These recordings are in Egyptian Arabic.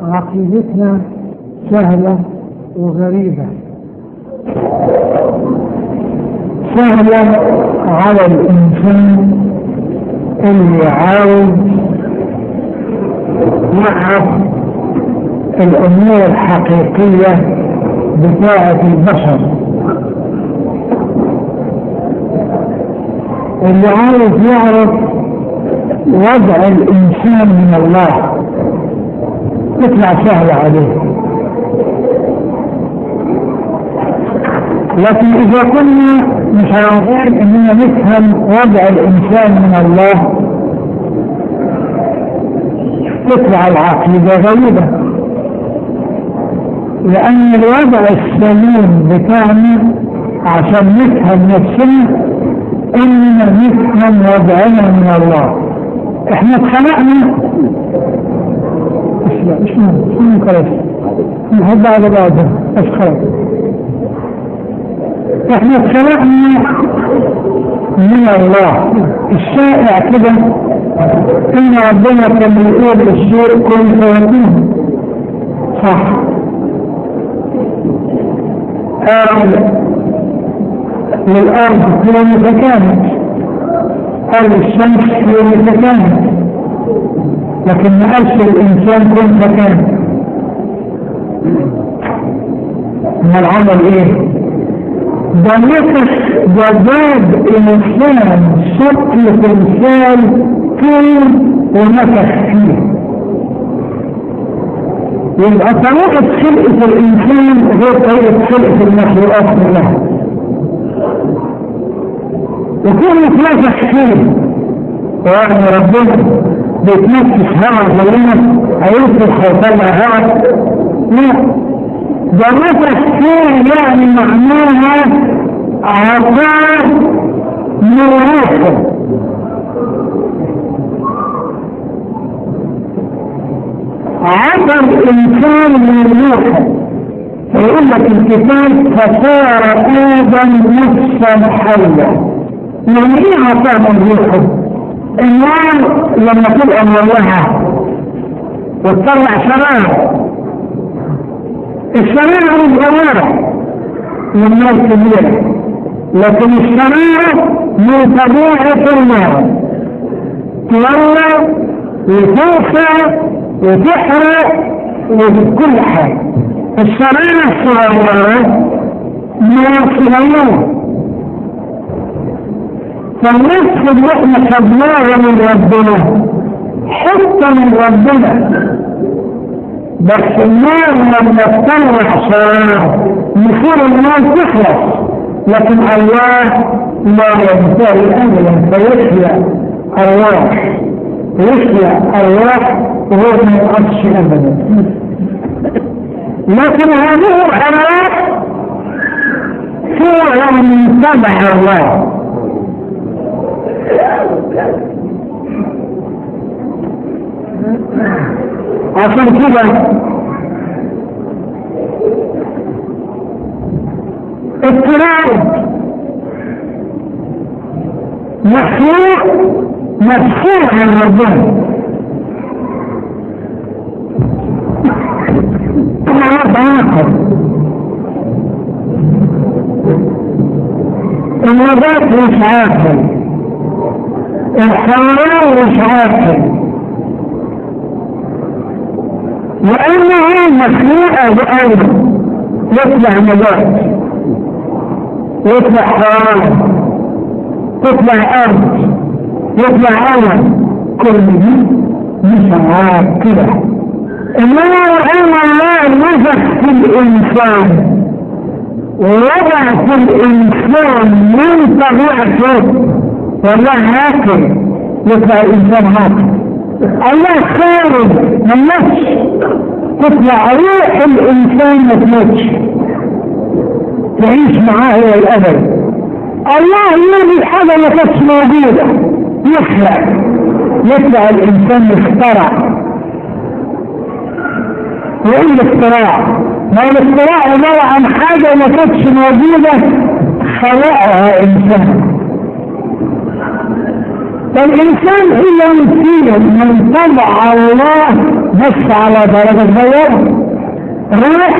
عقيدتنا سهلة وغريبة سهلة على الإنسان اللي عاوز يعرف الأمور الحقيقية بتاعة البشر اللي عاوز يعرف وضع الإنسان من الله تطلع سهلة عليه لكن إذا كنا مش عارفين إننا نفهم وضع الإنسان من الله تطلع العقيدة غريبة لأن الوضع السليم بتاعنا عشان نفهم نفسنا إننا نفهم وضعنا من الله إحنا اتخلقنا لا مش مهم مش مهم خلاص نحب على بعضها بس خلاص احنا اتخلقنا من الله الشائع كده ان ربنا كان بيقول للشيء كن فيكون صح قال للارض كن فكانت قال للشمس كن فكانت لكن ما قالش الانسان كن فكان ما العمل ايه ده نفس جذاب انسان شكل تمثال كون ونفخ فيه يبقى طريقة خلقة الإنسان غير طريقة خلقة المخلوقات كلها وكل نفخ فيه يعني ربنا بيتنفس هواء زينا هيوصل هيطلع هواء لا ده نفس فيه يعني معناها عطاء من روحه عطى الانسان من روحه فيقول لك الكتاب فصار ادم نفسا حيا يعني ايه عطاء من روحه؟ النار لما تبقى مولعة وتطلع شراب الشراب متغيرة من نار كبيرة لكن الشراب من طبيعة النار تولع وتوسع وتحرق وكل حاجة الشرارة الصغيرة نار صغيرة فالنفس اللي احنا خدناها من ربنا حتى من ربنا بس النار لما تطلع شرار يصير النار تخلص لكن الله لا ينتهي ابدا فيحيا ارواح يحيا ارواح وهو ما يقصش ابدا لكن هذه الارواح فعلا من تبع الله عشان كده اضطراب مخلوق مدفوع عن ربنا انا عاقل النبات مش عاقل الحيوان مش عاقل لأنه مخلوقة بأمر يطلع نبات يطلع حيوان تطلع أرض يطلع علم كل دي مش عاقلة إنما علم الله نفخ في الإنسان ووضع في الإنسان من طبيعته والله عاقل يطلع الإنسان عاقل الله خارج من نفس تطلع روح الإنسان ما تموتش تعيش معاه إلى الأبد الله يريد حاجة ما كانتش موجودة يخلق يطلع الإنسان يخترع وإيه الاختراع؟ ما الاختراع عبارة عن حاجة ما كانتش موجودة خلقها إنسان فالإنسان إذا فيه من طبع الله بس على درجة صغيرة روح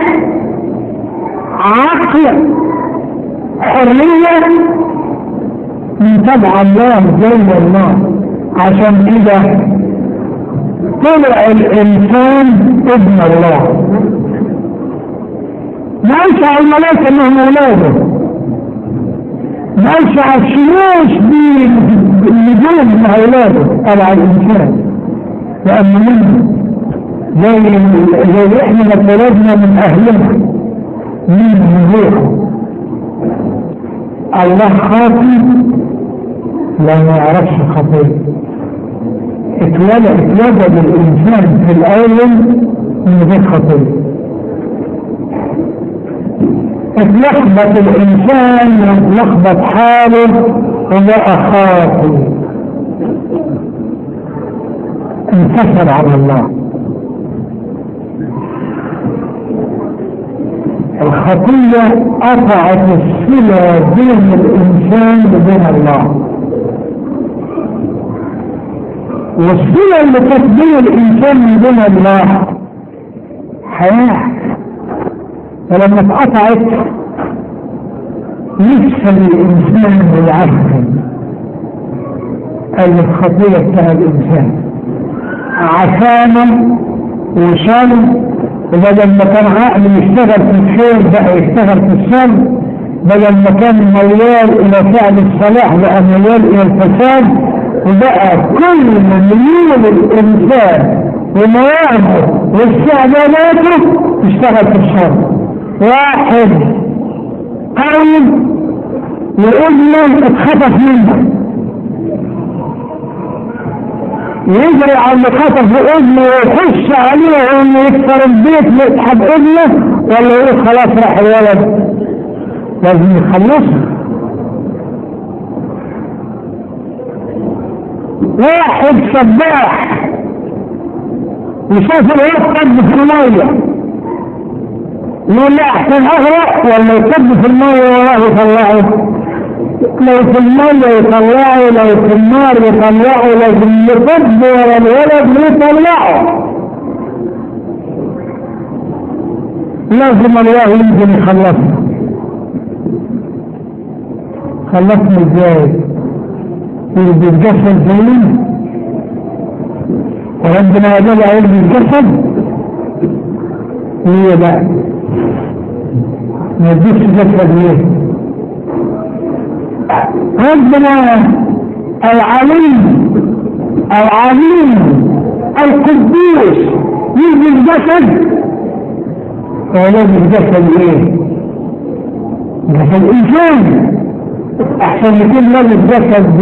عقل حرية من طبع الله زي الله عشان كده طلع الإنسان ابن الله ما يشعر الملائكة انهم اولاده ما يشعرش بالنجوم من اولاده طبعا الانسان لان منه زي زي احنا ما اتولدنا من اهلنا من نزوحه الله خاطي لا ما يعرفش خطيه اتولد اتولد الانسان في الاول من غير خطيه اتلخبط الانسان واتلخبط حاله وبقى خاطي انتصر على الله الخطية قطعت الصلة بين الإنسان وبين الله والصلة اللي كانت بين الإنسان وبين الله حياة فلما اتقطعت نفس الإنسان بالعفو الخطية بتاع الإنسان عفانا وشال وبدل ما كان عقل يشتغل في الخير بقى يشتغل في الشر بدل ما كان ميال الى فعل الصلاح بقى ميال الى الفساد وبقى كل ميول الانسان ومواهبه واستعداداته تشتغل في الشر واحد قوي يقول له اتخطف منك يجري على اللي خطف ابنه ويخش عليه وانه يكسر البيت ويسحب ابنه ولا يقول خلاص راح الولد لازم يخلصه واحد سباح وشاف الواد قد في الميه يقول لا احسن اغرق ولا يكب في الميه والله يطلعه لو في المية يطلعه لو في النار يطلعه لازم يصب ولا الولد يطلعه لازم الله يمكن يخلصنا خلصنا ازاي يريد الجسد زينا وربنا يقول يريد الجسد هي بقى ما يديش جسد ليه ربنا العليم العظيم القدوس يجي الجسد ولازم الجسد ايه جسد انسان احسن يكون لازم جسد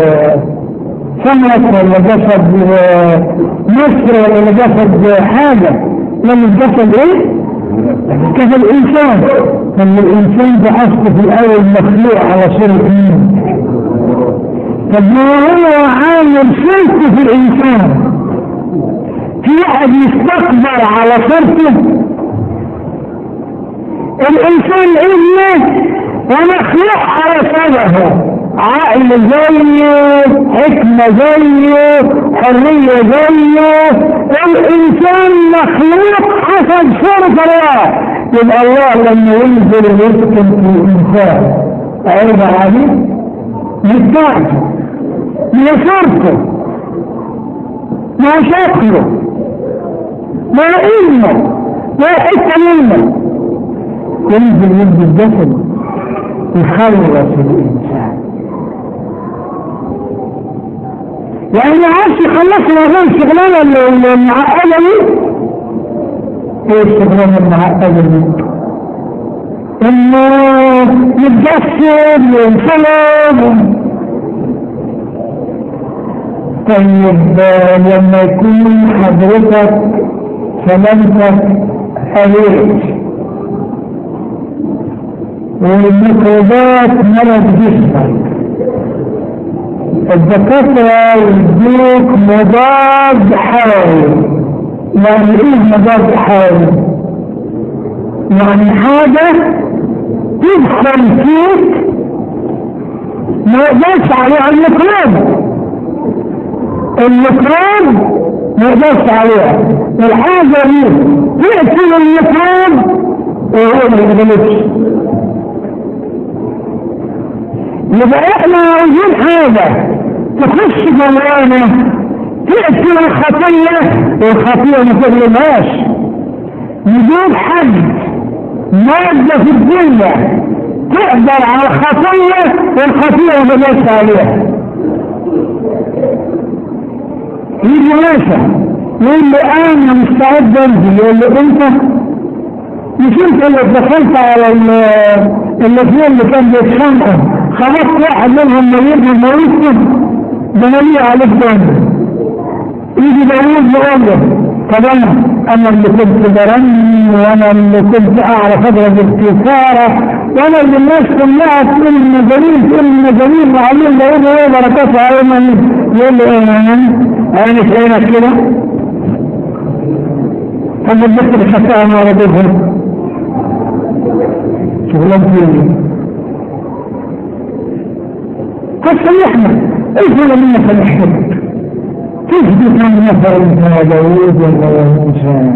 سمك ولا جسد مصر ولا جسد حاجة لازم جسد ايه كيف الانسان ان الانسان ده اصله في الاول مخلوق على صورة مين طب ما هو عامل صورته في الانسان في واحد يستقبل على صورته الانسان ابنه ومخلوق على صورته عقل زيه حكمة زيه حرية زيه الإنسان مخلوق حسب صورة الله يبقى الله لما ينزل ويسكن في الإنسان عيب عليه يتبعته من صورته ما شكله ما علمه ما حتى منه ينزل يد الجسد يخلص الإنسان يعني ما عادش يخلصنا غير شغلانه المعقده دي ايه الشغلانه المعقده دي؟ انه يتجسد وينسلب طيب لما يكون حضرتك سلامتك حريت والميكروبات ملت جسمك الدكاترة يدوك مضاد حيوي يعني ايه مضاد حيوي يعني حاجة تدخل فيك ما يقدرش عليها الميكروب الميكروب ما يقدرش عليها الحاجة دي تقتل الميكروب وهو ما يقدرش يبقى احنا عاوزين حاجة تخش جوانا تقتل الخطية والخطية ما تغلبهاش نجيب حد مادة في الدنيا تقدر على الخطية والخطية ما تقدرش عليها يجي ناسا يقول لي انا مستعد انزل يقول لي انت مش انت اللي دخلت على الاثنين اللي كان بيتخانقوا خلاص واحد منهم مريض من موتهم ده انا ليه عليك دم يجي داوود يقول له طب انا انا اللي كنت برني وانا اللي كنت اعرف اضرب الكفاره وانا اللي الناس كلها تقول المجانين تقول المجانين وعليهم داوود ايه بركاته عليهم يقول له ايه انا انا في عينك كده طب البنت اللي خدتها ما ردتها شغلان فين فصلحنا ايش ولا منك الحب تثبت من نفر انت يا داوود ولا يا موسى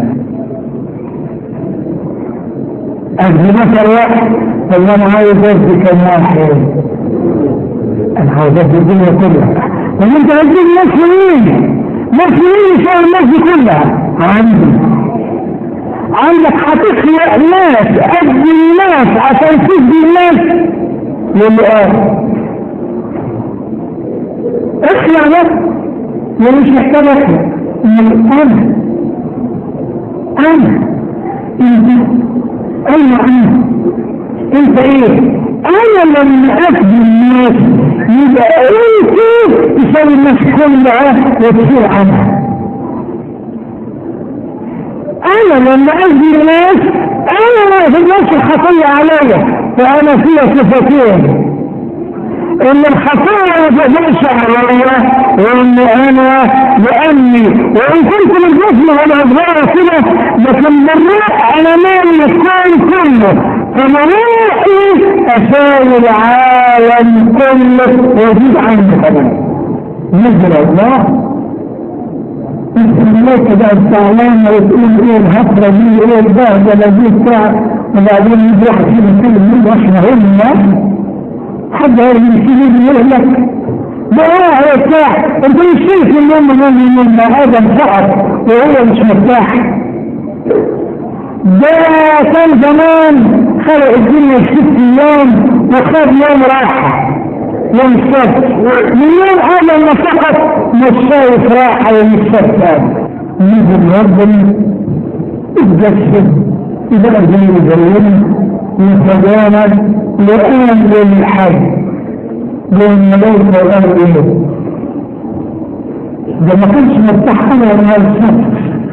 أجل مثل واحد طب أنا عايز أدي كم واحد أنا عاوز أدي الدنيا كلها طب أنت أدي الناس مين؟ ناس مين يساوي الناس دي كلها؟ عندي عندك هتخلق ناس قد الناس عشان تدي الناس يقول له اه اخلع بس ومش محتاج اخلع من انا انا انت ايوه انا انت ايه انا لما افدي الناس يبقى انت تساوي الناس كلها وتصير عنها انا لما افدي الناس انا ما افديش الخطيه عليا فانا فيها صفتين ان الخطايا ما تقدرش عليا وان انا لاني وان كنت من جسم وانا صغير كده لكن بالروح انا مالي الكون كله فمروحي اساوي العالم كله ويزيد عني كمان نزل الله انت الملائكة بقى الزعلانة وتقول ايه الهفرة دي ايه البهدلة دي بتاع وبعدين يجي واحد فيهم يتكلم منه احنا هم حد يمشي يقول لك ده هو مرتاح انت مش شايف ان هم من من ادم فقط وهو مش مرتاح ده كان زمان خلق الدنيا في ست ايام وخد يوم راحه يوم السبت من يوم ادم ما فقط مش شايف راحه يوم السبت هذا نزل ربنا اتجسد يبقى زي زينا يتجامل لآن للحج بين ملوك والأرض إيه ده ما كانش مرتاح أنا من السبت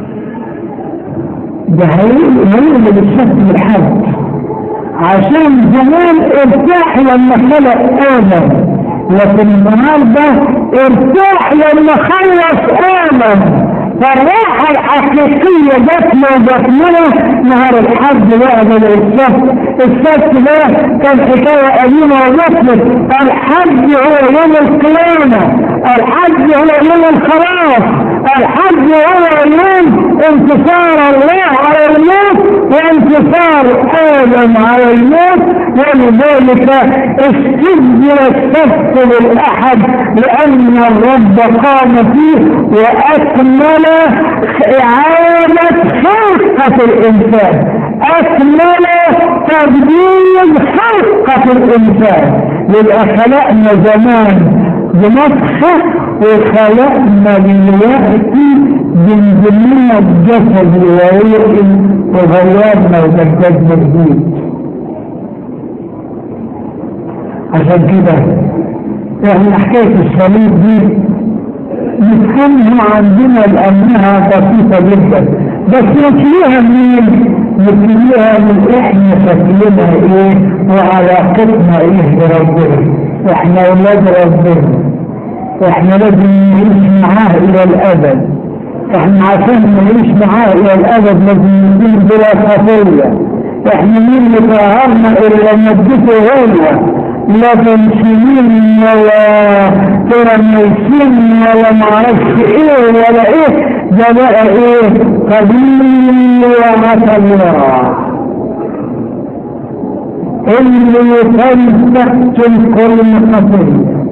ده هيقل بالسبت بالحج عشان زمان ارتاح لما خلق آدم لكن النهارده ارتاح لما خلص آدم فالراحة الحقيقية جت له جت لنا نهار الحج بقى من السبت السبت ده كان حكاية قديمة وجت الحج هو يوم القيامة الحج هو يوم الخلاص الحج هو يوم انتصار الله على الموت وانتصار ادم على الموت ولذلك استبدل السبت بالاحد لان الرب قام فيه واكمل اعاده خلقه الانسان اكمل تبديل خلقه الانسان يبقى خلقنا زمان بنفخه وخلقنا دلوقتي بنزلنا الجسد وروح وغيرنا وجددنا جديد عشان كده احنا حكاية الصليب دي نفهمها عندنا لأنها بسيطة جدا بس نتليها منين؟ نتليها من احنا شكلنا ايه وعلاقتنا ايه بربنا احنا اولاد ربنا احنا لازم نعيش معاه الى الابد احنا عشان نعيش معاه الى الابد لازم نكون بلا خطيه احنا مين اللي طهرنا الا مدته هو لا بنسلين ولا ترميسين ولا معرفش ايه ولا ايه ده بقى ايه قبيل ومثل اللي تنتقل كل خطيه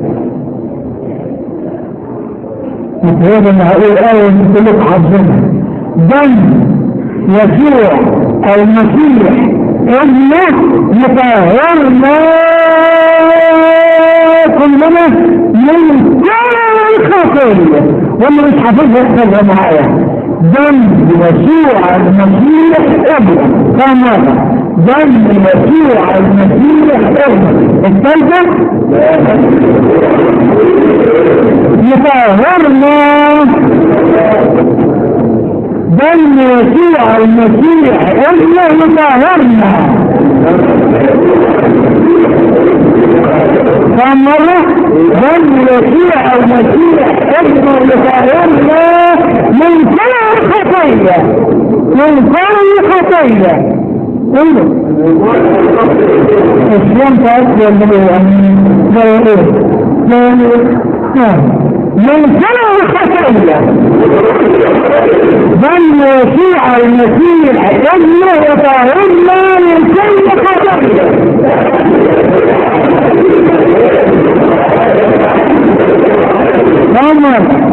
مفهوم ان هقول ايه انت لك حظنا دم يسوع المسيح إلا يطهرنا كلنا من كل خطية واللي مش حافظها يحفظها معايا دم يسوع المسيح ابن كما دم يسوع المسيح ابن الثالثة يطهرنا دم يسوع المسيح ابن يطهرنا كم مرة دم يسوع المسيح ابن يطهرنا من كل خطية من كل خطية ايه الصيام تأكل من ايه من كل خطية بل يسوع المسيح ابنه يطهرنا من كل خطية أمر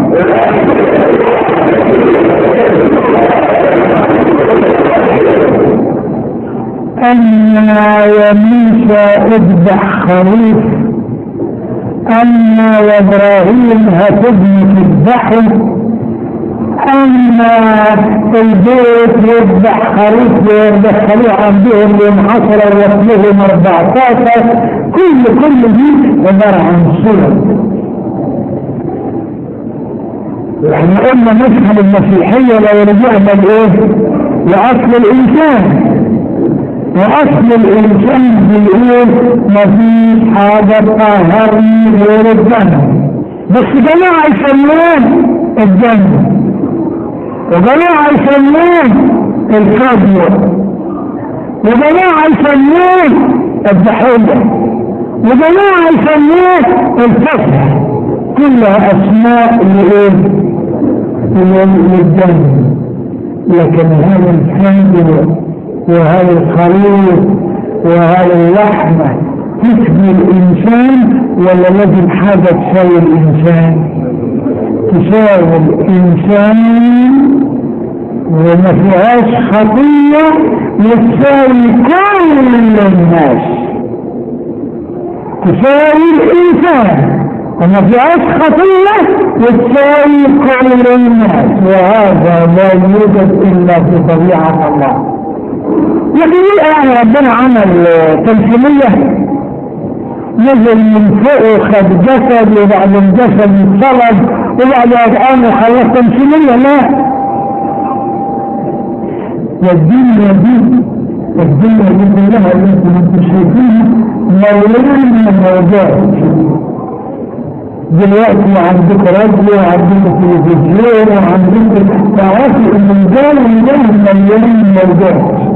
أما يميس اذبح خريف أما وإبراهيم هتبني تذبحه أما البيت يذبح خريف ويدخلوه عندهم يوم عشرة ويصلهم 14 كل كل دي عبارة عن صورة احنا قلنا نفهم المسيحية لو رجعنا لايه؟ لأصل الإنسان واصل الانسان بيقول مفيش حاجة طهرني غير الدم بس جماعة يسمون الدم وجماعة يسمون الفضل وجماعة يسمون الضحية وجماعة يسمون الفتح كلها اسماء لايه؟ للدم لكن هذا الحمد وهذا الخليط وهذا اللحمة تشبه الإنسان ولا لازم حاجة تساوي الإنسان تساوي الإنسان وما فيهاش خطية وتساوي كل الناس تساوي الإنسان وما فيهاش خطية وتساوي كل الناس وهذا لا يوجد إلا في طبيعة الله لكن ايه يعني ربنا عمل تمثيلية نزل من فوق وخد جسد وبعد الجسد اتصلب وبعد قام وخلص تمثيلية لا والدنيا دي الدنيا دي كلها اللي انتم شايفينها مليانة من الموجات دلوقتي عندكم راديو وعندكم تلفزيون وعندكم تعرفوا ان الجو مليان موجات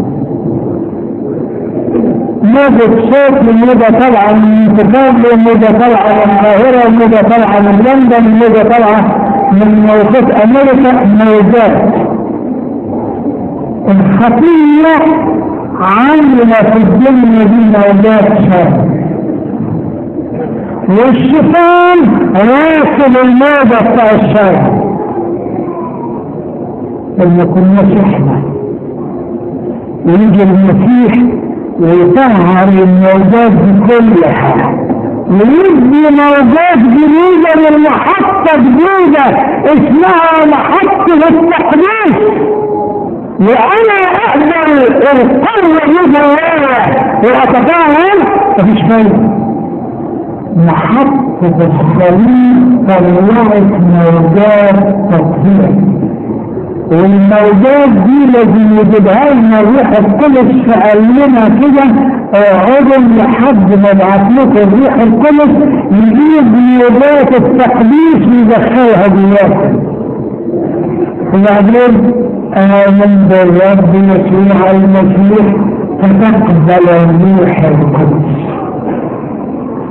موجة صوت موجة طالعة من تكامل موجة طالعة من القاهرة موجة طالعة من لندن موجة طالعة من موجات أمريكا موجات الخطية عاملة في الدنيا دي موجات شر والشيطان راكب الموجة بتاع الشر لما كنا احنا ويجي المسيح ويطهر الموجات دي كلها ويبني موجات جديدة من محطة جديدة اسمها محطة التحديث وأنا أقدر القوة دي جوايا وأتفاهم مفيش فايدة محطة الصليب طلعت موجات تطهير والموجات دي لازم يجيبها لنا الروح القدس فقال لنا كده اقعدوا لحد ما ابعت لكم الروح القدس يجيب موجات التقديس ويدخلها جواكم وبعدين آمن بالرب يسوع المسيح فتقبل الروح القدس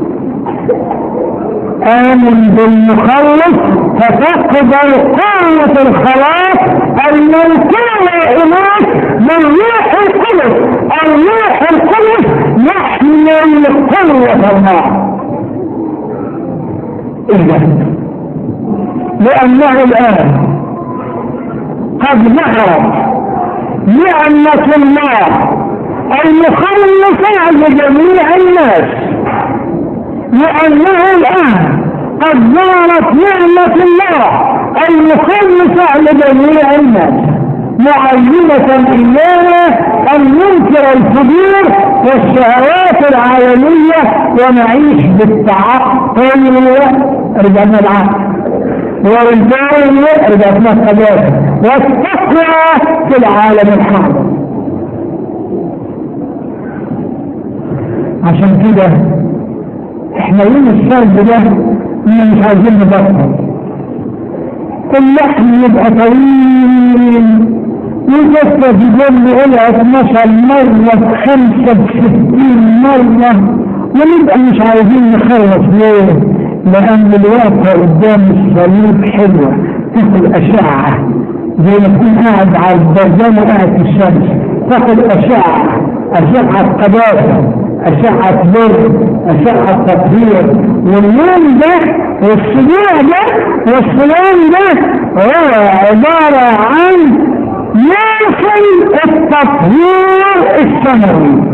آمن بالمخلص فتقبل قوة الخلاص المنقولة إليك من روح القدس الروح القدس يحمل قوة الله إذا لأنه الآن قد ظهرت نعمة الله المخلصة لجميع الناس لأنه الآن قد ظهرت نعمة الله المخلصة لجميع الناس معلمة إيانا أن ننكر الفجور والشهوات العالمية ونعيش بالتعقل رجعنا العقل والباين رجعنا القداسة والتقوى في العالم الحاضر عشان كده احنا يوم السرد ده مش عايزين نبطل اللحم يبقى طويل وجثة جبل إلى 12 مرة 65 مرة ونبقى مش عايزين نخلص ليه؟ لأن الواقع قدام الصليب حلوة تاخد أشعة زي ما تكون قاعد على البرجان وقاعد في الشمس تاخد أشعة أشعة قداسة أشعة بر أشعة تطهير واليوم ده والصدوع ده والصيام ده هو عبارة عن موسم التطهير السنوي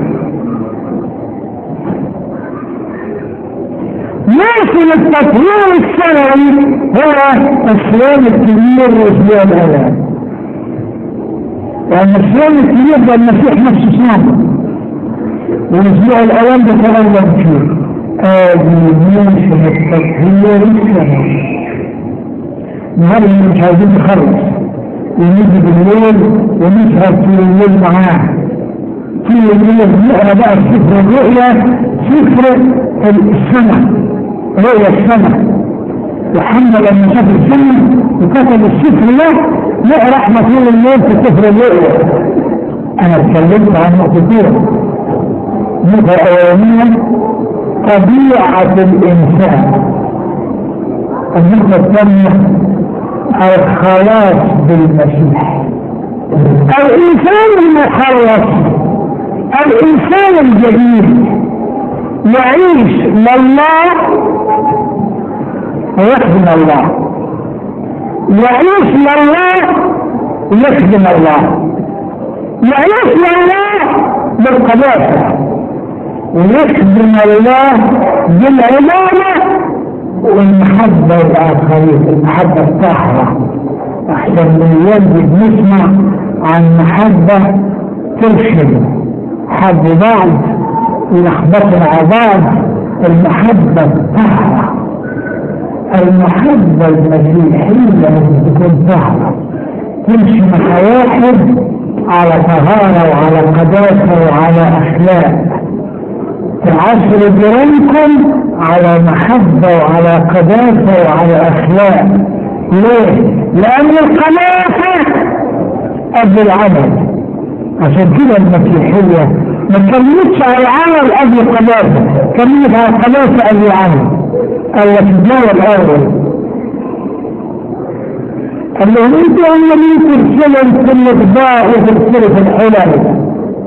موسم التطهير السنوي هو الصيام الكبير واسبوع الالام لان الصيام الكبير ده المسيح نفسه صام والاسبوع الالام ده كلام كتير ادي موسم التطهير السنوي النهارده مش عايزين نخلص ونيجي بالليل ونسهر طول الليل معاه طول الليل نقرا بقى سفر الرؤيا سفر السنه رؤيا السنه وحمد لما شاف السنه وكتب السفر ده نقرا احنا طول الليل في سفر الرؤيا انا اتكلمت عن نقطتين النقطه الاولانيه طبيعه الانسان النقطه الثانيه الخلاص بالمسيح الإنسان المخلص الإنسان الجديد يعيش لله ويخدم الله يعيش لله ويخدم الله يعيش لله بالقداسة ويخدم الله بالعبادة والمحبة الآخرين المحبة الطاهرة أحسن من يلد نسمع عن محبة ترشد حب بعض يلخبطوا مع بعض المحبة الطاهرة المحبة المسيحية لازم تكون طاهرة تمشي مع واحد على طهارة وعلى قداسة وعلى أخلاق تعاشر جيرانكم على محبة وعلى قداسة وعلى أخلاق ليه؟ لأن القداسة قبل العمل عشان كده المسيحية ما كملتش على العمل قبل القداسة كملت على القداسة قبل العمل قال لك الجو الأول قال لهم انتوا عمالين ترسلوا في الاطباق وترسلوا في الحلل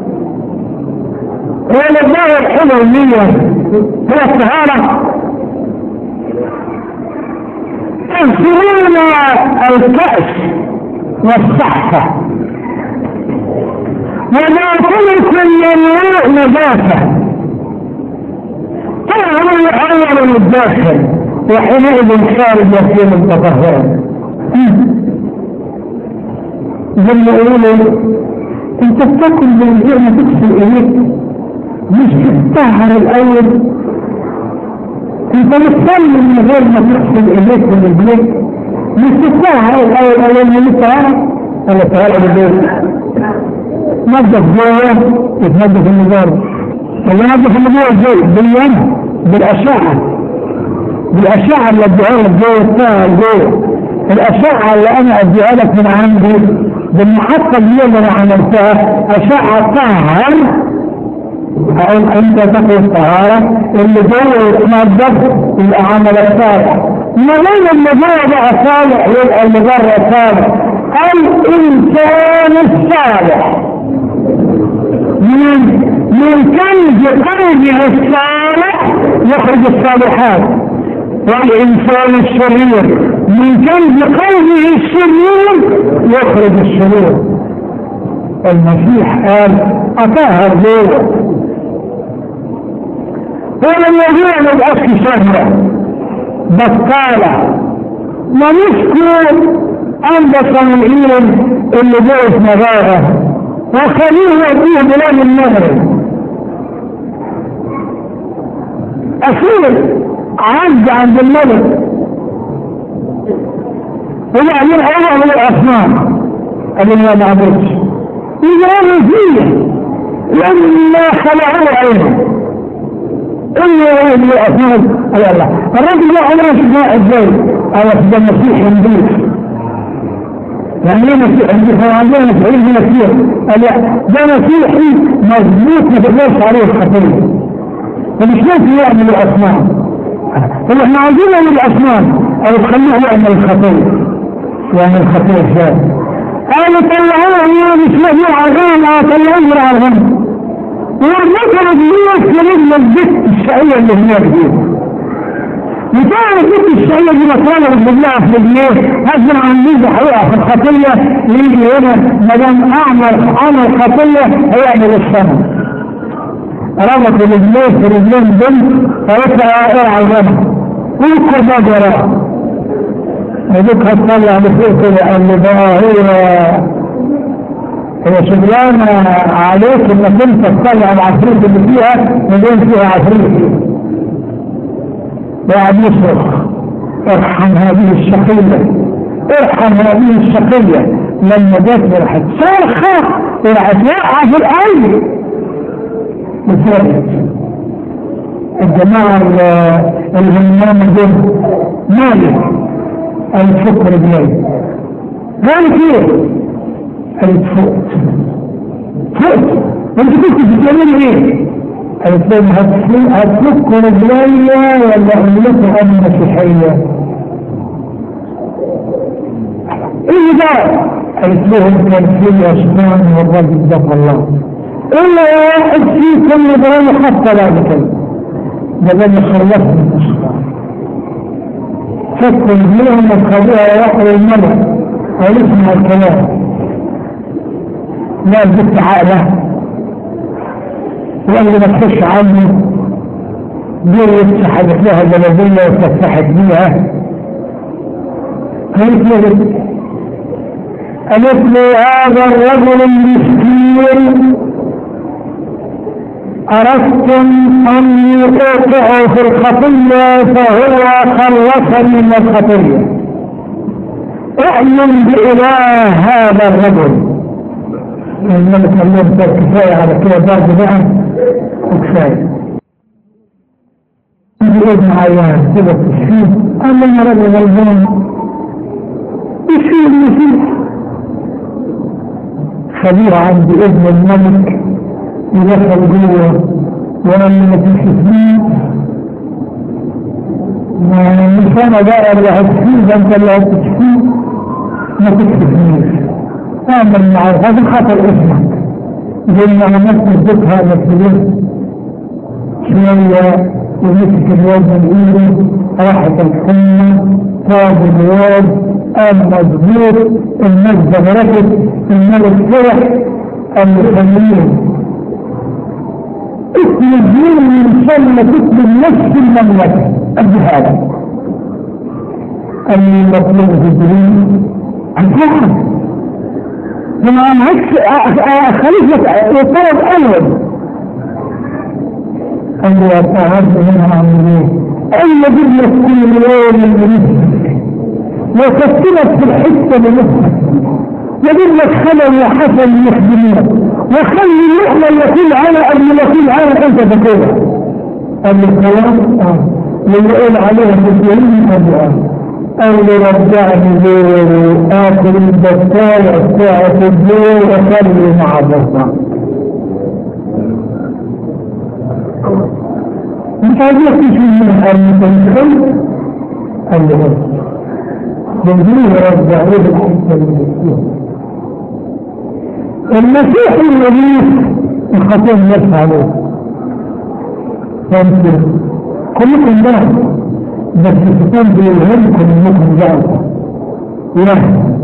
هو الإطباق الحلو النية هو الطهارة تغسلون الكأس والصحفة وباطنكم من نجاسة طهر الأول من الداخل وحينئذ خارج يكون التطهر زي ما يقولوا انت بتاكل من غير ما تغسل ايديك مش تتطهر الاول انت بتصلي من غير ما تغسل ايديك من البيت مش تتطهر الاول اول ما تتطهر ولا تطهر بالبيت نظف جوه يتنظف اللي بره اللي نظف اللي جوه ازاي باليم بالاشعه بالاشعه اللي اديها لك جوه الطاهر جوه الاشعه اللي انا اديها لك من عندي بالمحطه اللي انا عملتها اشعه طهر أقول أنت تقوى الطهارة اللي جوه يتنظف يبقى عمل الصالح منين اللي جوه بقى صالح يبقى اللي بره صالح الإنسان الصالح من من كنز قلبه الصالح يخرج الصالحات والإنسان الشرير من كنز قلبه الشرير يخرج الشرير المسيح قال أطهر جوه ولم يجوع للأخ شهرة بطالة ونشكر أنبس من العلم اللي جوه في مغارة وخليه يأتيه بلاد المغرب أخير عز عند الملك وبعدين أوضع من الأصنام قال ما معبودش يجري فيه لما خلعوا عينه إلا يهدي الأصنام قال الله الرجل ده عمره شفاء ازاي قال ده مسيح نضيف يعني ايه مسيح نضيف هو عندنا مسيحيين هنا كتير قال لا ده مسيحي مظبوط ما تقدرش عليه الخطيه فمش ممكن يعمل الاصنام طب احنا عايزين نعمل الاصنام او تخليه يعمل الخطيه يعمل الخطيه ازاي قالوا طلعوه مش مجموعة غنى طلعوه على الغنى والذكر الدنيا في رجل البت الشقية اللي هناك دي وتعرف البت الشقية دي مطلعة بالله في رجليه غصب عن ميزة هيقع في الخطية يجي هنا ما دام اعمل عمل خطية هيعمل الصنم ربط رجليه في رجلين بنت فيطلع ايه على الغنى ويذكر باب وراه هذيك هتطلع لفوق كده قال لي بقى هي هي شغلانة عليك انك انت تطلع العفريت اللي فيها وبين فيها عفريت وقعد يصرخ ارحم هذه الشقية ارحم هذه الشقية لما جت راحت صرخة وراحت واقعة في القلب وفرقت الجماعة الهمام دول مالك الفكر رجلي قالت ايه قالت فقت فقت انت كنت بتعملي ايه قالت لهم هتفك رجلي ولا املكوا انا مسيحيه ايه ده قالت لهم كان في اشخاص والراجل ده الله الا واحد فيكم يضرب حتى بعد كده ده ده خلصت من الاشخاص فك رجليهم وخلوها يحيى الملك ويسمع الكلام لا البت عقله وقال لي ما تخش عني دي اتسحبت لها الجلابيه واتفتحت بيها قالت لي قالت لي هذا الرجل المسكين أردتم أن يوقعوا في الخطية فهو خلصني من الخطية اؤمن بإله هذا الرجل الملك قال لهم كفاية على كده برضه بقى وكفاية بإذن عيان كده تشفيه قال لنا رجل غلبان يشفيه المسيح خليه عند إذن الملك يدخل جوه ولما تشوفيه يعني مش انا بقى اللي هتشوفيه ده انت اللي هتشوفيه ما تكشفنيش اعمل معاه هذا خطر اسمك لان انا نفس الذكر هذا الفلوس شوية ومسك الواد من ايده راحت الحمى طاب الواد قام مظبوط الناس زغرتت الملك فرح قال له خليه اسم الدين من شلة اسم نفس المملكة الجهاد قال لي مطلوب في الدين عن فهم لما عكس خليفة يطلب أول قال لي أتعرض منها عن ايه أين جبنا كل يوم بنفسك وكتبت في الحتة بنفسك يجيب لك خلل وحسن يخدمونك وخلي اللحمة يكون على قبل ما يكون على انت تاكلها قال لي خلاص اه واللي يقول عليها مسلمين قال لي اه قال لي رجعني ليه اكل البطاية بتاعت الليل واخلي مع البطاية مش عايزين تشوف من المتنسل اللي هو منزلين يرجعوا الحته المسيح المسيح الذي الخطيب نفس عليه فانت كلكم ده بس الشيطان بيلهمكم انكم جاءوا يعني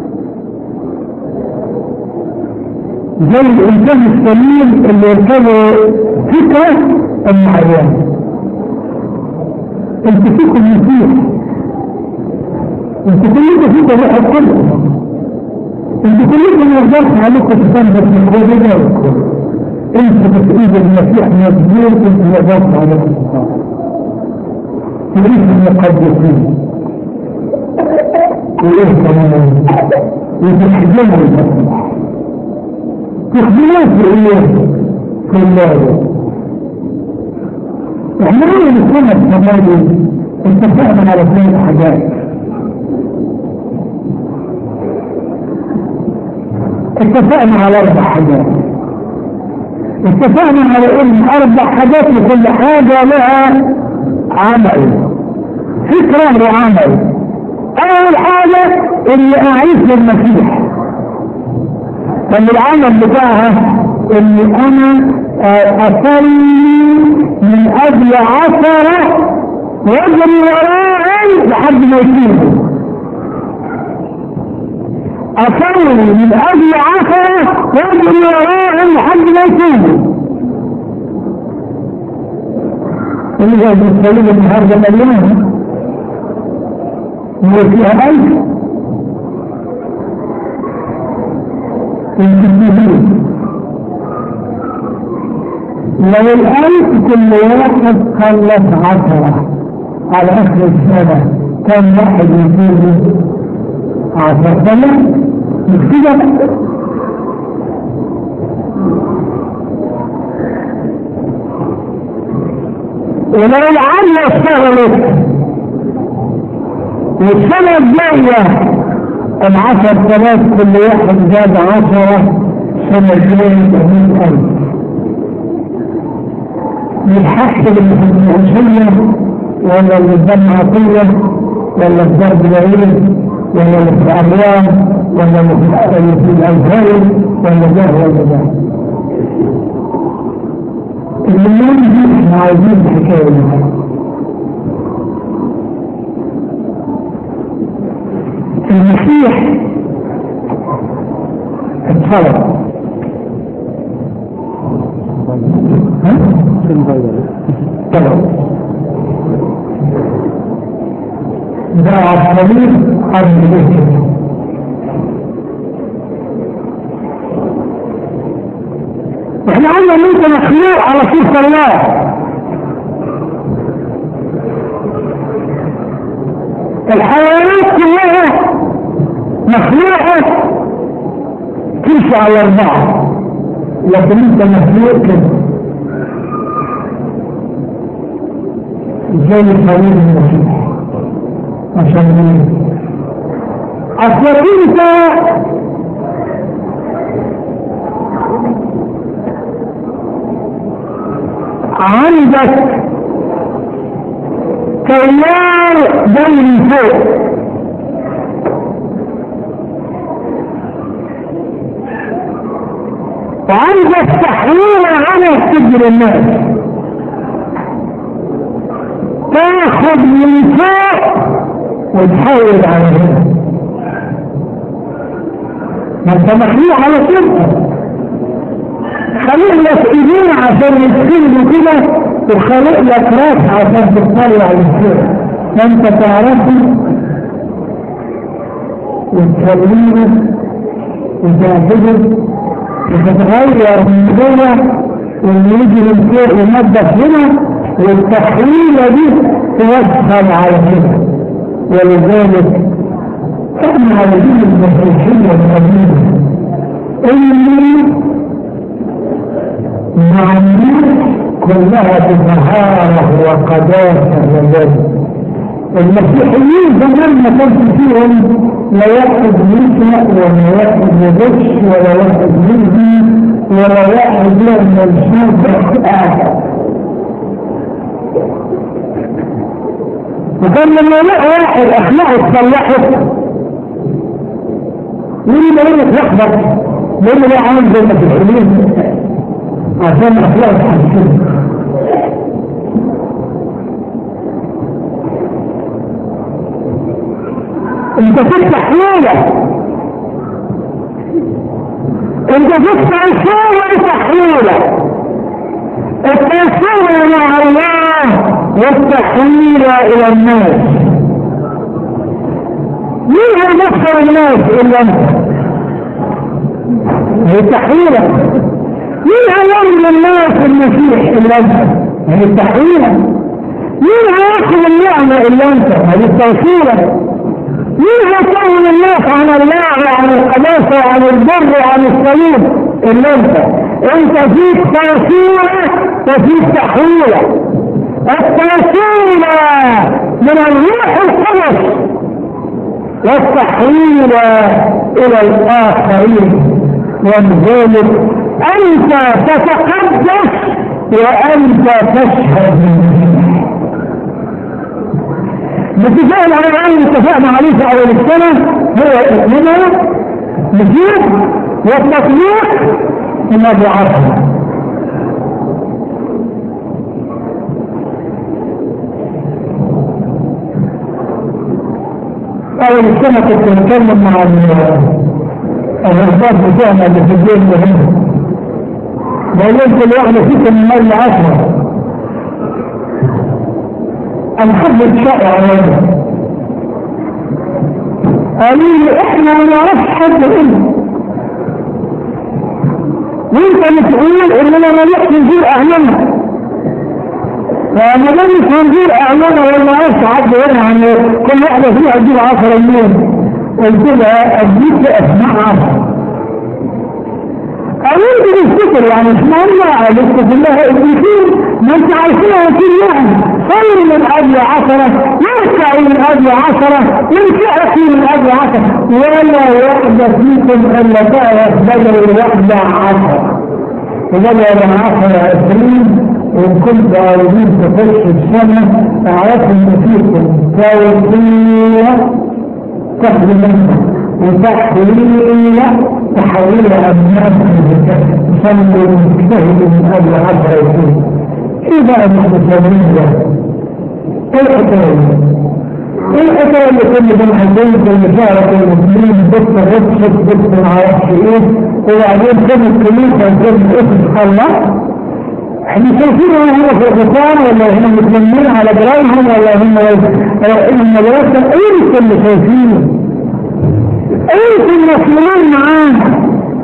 زي الانسان السليم اللي يركبه فكرة معينة انت فيكم مسيح انت كلكم فيكم واحد كلكم انت كلكم يقدرش عليكم تستنبط من كل ده انت بتريد المسيح مجبور انت يقدرش عليكم تريد المقدسين وايه كمان وتحجموا المسيح تخدمات في ايه في الله احنا ايه السنة السماوي اتفقنا على ثلاث حاجات اتفقنا على اربع حاجات اتفقنا على ان اربع حاجات لكل حاجة لها عمل فكرة وعمل اول حاجة اللي اعيش للمسيح كان العمل بتاعها اني انا اصلي من اجل عشرة واجري وراء لحد ما يسيبه اصلي من اجل عشرة واجري وراء لحد ما يسيبه اللي جاي بالصليب النهارده مليان وفيها ألف الكتابين لو الألف كل واحد خلص عشرة على آخر السنة كان واحد يصير عشر سنة مش كده ولو العامة اشتغلت والسنة الجاية العشر سنوات كل واحد زاد عشرة سنة الجاية مئة ألف يتحسب اللي في المعيشية ولا اللي قدام عطية ولا في درب العيد ولا اللي في الأريان ولا اللي في الأزهر ولا ده ولا ده المليون دي احنا عايزين الحكاية دي المسيح اتصلب طبعا ده الصليب قبل الهجرة احنا قلنا ان انت مخلوق على صفة الله الحيوانات كلها مخلوقة تمشي على أربعة لكن أنت مخلوق كده زي صليب المسيح عشان ايه؟ أصلك أنت عندك تيار جاي من فوق وعندك تحويل على سجن الناس تاخد من فوق وتحول على هنا ما انت مخلوق على كده خلق لك ايدين عشان يتخلوا كده وخلق لك راس عشان تطلع لفوق فانت تعرفه وتخليه وتعبده وتتغير من جوه واللي يجي من فوق ينظف هنا والتحويلة دي توصل على كده ولذلك احنا عايزين المسيحية القديمة اللي مع الناس كلها بطهارة وقداسة وذلك المسيحيين زمان ما كانش فيهم لا واحد يسرق ولا واحد يغش ولا واحد يزني ولا واحد يعمل شيء آخر وكان لما يلاقي واحد اخلاقه تصلحه يقول له ايه لخبط يقول له لا عامل زي ما في الحلول عشان اخلاقه تحسن انت تفتح حيلة انت تفتح حيلة تحويلة التوصيل مع الله والتحويل الى الناس مين هيمثل الناس الا انت هي تحويلة مين هيعمل الناس المسيح الا انت هي التحويلة مين هياخذ النعمة الا انت هذه التوصيلة مين هيكون الناس عن الله وعن القداسة وعن البر وعن السليم الا انت انت فيك توصيلة وفيك تحويلة التوصيلة من الروح القدس والتحويل الى الاخرين ولذلك انت تتقدس وانت تشهد بالمسيح باتفاق العلماء اتفقنا عليه في اول السنه هو اؤمنها نجيب والتطبيق من ابو عرفه اول السنه كنت بتكلم مع الرهبان بتوعنا اللي في البيت مهم بقول لهم كل واحده فيكم من مال عشره الحب الشائع هذا قالوا لي احنا ما نعرفش حد الا وانت بتقول اننا ما نروحش نزور اهلنا فما دام مش هنزور اهلنا ولا نعرفش حد هنا عن كل واحده فيها تجيب 10 مليون قلت لها اديك اسماء 10 قالوا لي بتفتكر يعني اشمعنى لسه كلها ابليسين ما انت عارفينها كل يعني خير من اجل عشرة يركع من اجل عشرة ينفعك من اجل عشرة ولا واحدة فيكم الا تعرف بدل الواحدة عشرة وبدل عشرة عشرين وان كنت عاوزين تخش السنة اعرفوا ان فيكم توصية تخدم منها وتحويل تحويل أبنائكم صلوا مجتهد من أجل عشرة يكون إيه بقى المتسامين ده؟ إيه الحكاية؟ إيه الحكاية اللي كل ده محزين اللي شعرك المسلمين دكتور ربشت دكتور معرفش إيه وبعدين كم الكنيسة وكم اسم الله احنا شايفين هنا في الغفران ولا هم متلمين على جرايهم ولا هم رايحين المدرسة ايه اللي شايفينه انتوا المسؤولين معانا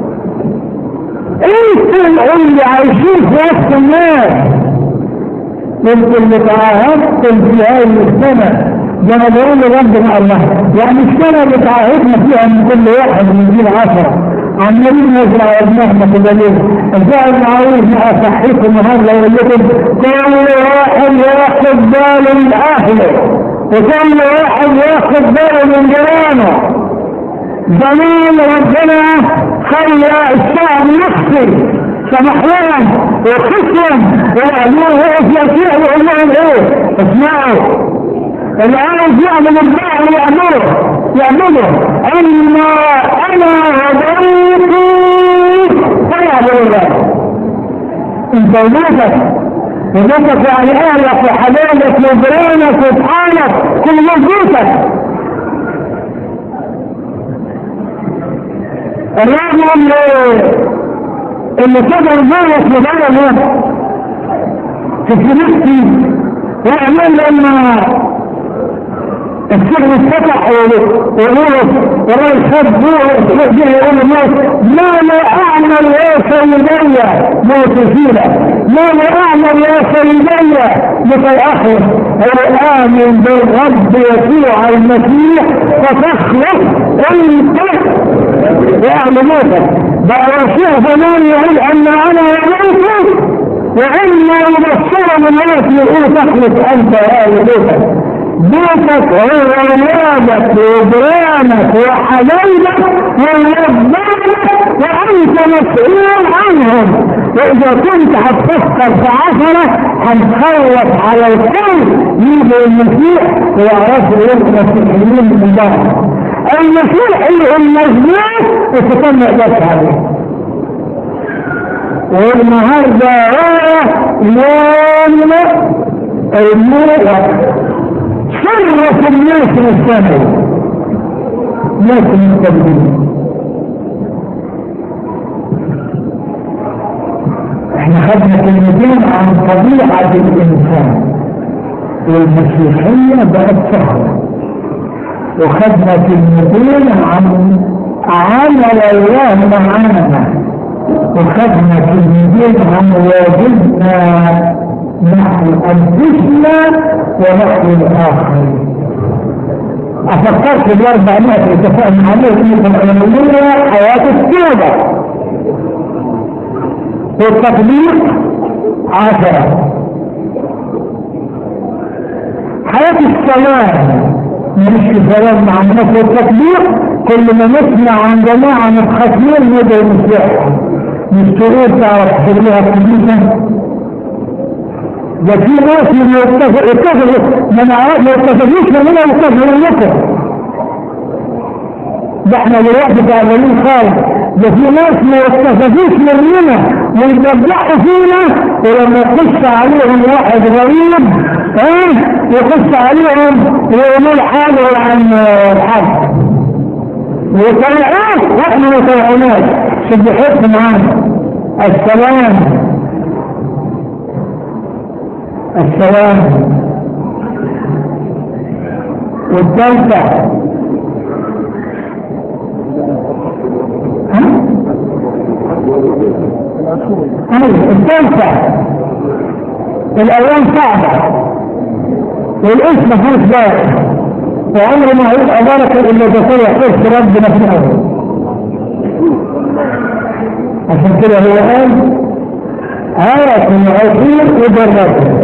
انتوا اللي عايشين في وسط الناس انتوا اللي تعاهدتم في هذه السنة زي ما بقول ربنا الله يعني السنة اللي تعاهدنا فيها من كل واحد من جيل عشرة عمالين نزرع ابنائنا في دليل الفعل عاوز اصحيكم النهارده واقول لكم كل واحد ياخد باله من اهله وكل واحد ياخد باله من جيرانه زمان ربنا خلى الشعب يخفي سمح لهم وخصم ويعملوا هو في اشياء ويقول لهم ايه اسمعوا اللي عايز يعمل البعض يعمله يعمله اما انا هديت فيعمل الله انت ولادك ولادك يعني اهلك وحبايبك وجيرانك واصحابك كل مظبوطك الراجل اللي اللي صدر جوه في بلده في فلسطين وعمل لما السجن اتفتح ويقول ولا الخد جوه به يقول الناس ما لا اعمل يا سيدي موتفينا ما لا اعمل يا سيدي لكي اخلص انا امن بالرب يسوع المسيح فتخلص انت واهل موتك بقى يسوع زمان يقول ان انا يموت وإما يبصر من الناس يقول تخلص أنت يا أهل بيتك بيتك هو ولادك وجيرانك وحبايبك ويوضعك وانت مسؤول عنهم واذا كنت هتفكر في عشرة هنخلص على الكل يجي المسيح ويعرفوا يبقوا مسيحيين من بعض المسيحي المظبوط الشيطان ما يقدرش عليه والنهارده يوم الموت شرف الناس الثانية ناس المستقبلين احنا خدنا كلمتين عن طبيعة الانسان والمسيحية بقت سهلة وخدنا كلمتين عن عمل الله معانا وخدنا كلمتين عن واجبنا نحو انفسنا ونحو الاخرين افكرت بالاربع نقط اللي اتفقنا عليهم في الاولويه حياه التوبه والتطبيق عشرة حياة السلام مش السلام مع الناس والتطبيق كل ما نسمع عن جماعة متخاصمين ندعو المسيح مش تقول تعرف تخليها كنيسة ده في ناس يتفقوا ما نعرف ما يتفقوش مننا يتفقوا لكم ده احنا دلوقتي تعبانين خالص ده في ناس ما يتفقوش مننا ويبدعوا فينا ولما يخش عليهم واحد غريب ايه يخش عليهم ويقولوا حاجه عن الحج ويطلعوه واحنا ما طلعناش سبحت معانا السلام السلام والثالثة ايوه الثالثة الايام صعبة والاسم مفيش بارك وعمر ما هيبقى بركة الا تطلع حرص ربنا في الاول عشان كده هو قال آية العصير وجربها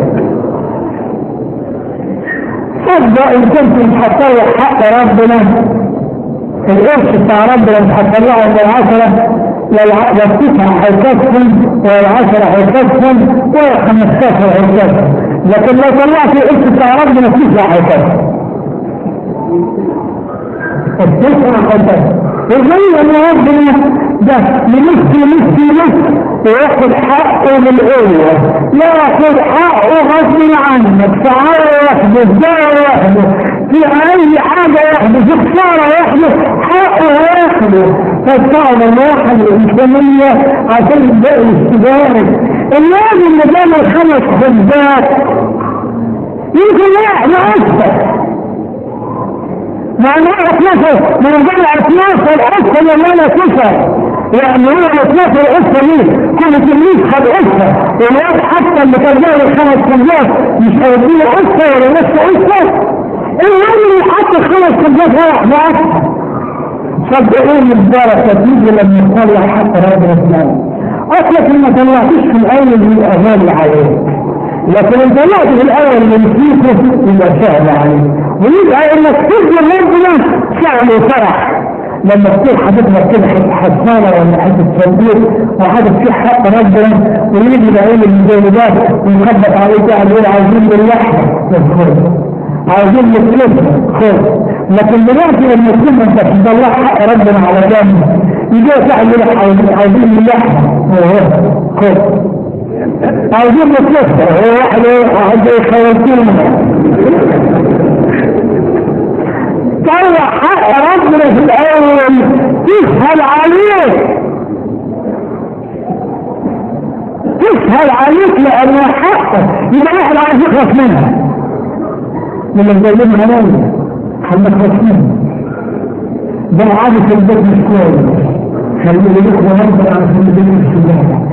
صدق ان كنت مش هتطلع حق ربنا القرش بتاع ربنا مش هتطلعه من العشرة لا التسعة هيكفن ولا العشرة هيكفن ولا الخمستاشر هيكفن لكن لو طلعت القرش بتاع ربنا التسعة هيكفن التسعة هيكفن وزي ما ربنا ده يمس يمس يمس وياخد حقه بالقوة ياخد حقه غصب عنك سعارة يحدث دواء يحدث في اي حاجة يحدث في خسارة يحدث حقه ياخده فالصعب الواحد الانسانية عشان يبدأ يستبارك الناس اللي جاب الخمس خبزات يمكن واحد اكثر مع انه 12 من جمع 12 قصه لما انا تسع يعني هو 12 قصه ليه كل تلميذ خد قصه والواد حتى اللي كان جاي الخمس خبزات مش هيديله قصه ولا نص قصه المهم اللي حط الخمس خبزات راح معاه صدقوني البركه تيجي لما نطلع حتى رب الاسلام اصلك لما طلعتوش في الاول من اغاني عليك لكن انت طلعت في الاول من فيكم يبقى سهل عليك ويبقى انك تظلم ربنا سهل وفرح لما تكون حدثنا كده حسانه ولا حته صندوق وحدث فيه حق ربنا ويجي بعين المجاهدات ويخبط عليك قاعد يقول عايزين اللحمه عايزين نسلمها خذ لكن دلوقتي لما تكون انت تطلع حق ربنا على جنب يجي واحد يقول لك عايزين اللحمه خذ عايزين نسلمها هو واحد عايز يخوفونا طلع حق ربنا في الاول تسهل عليك تسهل عليك لانه حقك يبقى واحد عايز يخلص منها من اللي جايبين علينا هنخلص منها ده عادة البيت مش كويس خليه يدخل ربنا عشان البيت مش كويس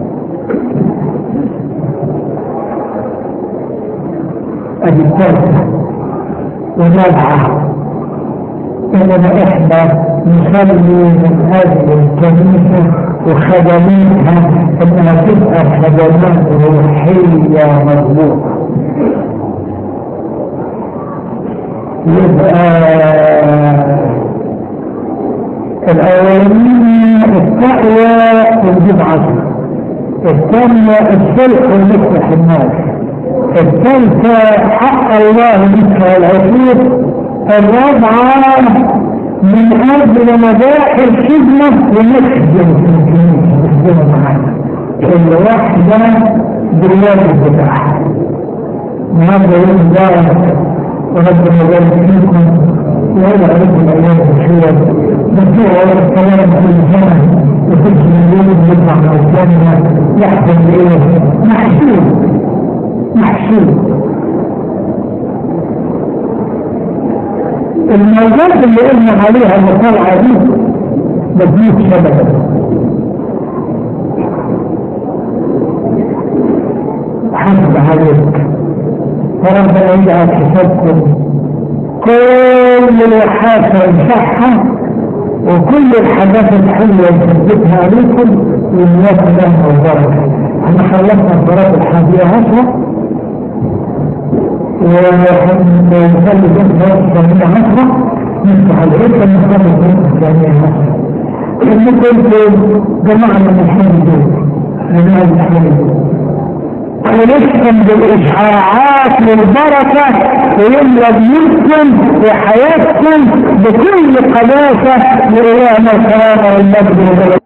ادي الثالثة والرابعة اننا احنا نصلي من اجل الكنيسة وخدماتها انها تبقى خدمات روحية مضبوطة يبقى الأولانية التقوى تجيب عشر الثانية الصلح ومسح الناس الثالثة حق الله مسح العشير الرابعة من أجل نجاح الخدمة ونخدم في الكنيسة نخدمها معانا الواحدة بالواجب بتاعها النهارده يوم مبارك وربنا يبارك فيكم ويلا عليكم الايام الخير بتوع ولا الكلام كل سنه وكل يوم يطلع مع الثانيه يحصل ايه؟ محسوب محسوب الموجات اللي قلنا عليها المطالعه دي مديك سبب حسب عليك وربنا يجعل حسابكم كل الوحاسة يمسحها وكل الحاجات الحلوة يثبتها عليكم والناس لها البركة احنا خلصنا الصلاة الحادية عشرة ونخلي جنب الثانية عشرة نفتح العيد ونخلي جنب الثانية عشرة إن كنتم جماعة من الحمد من هذا الحمد ونسكن بالإشعاعات والبركة ويملى بيوتكم وحياتكم بكل قداسة لإلهنا الكرامة والمجد والبركة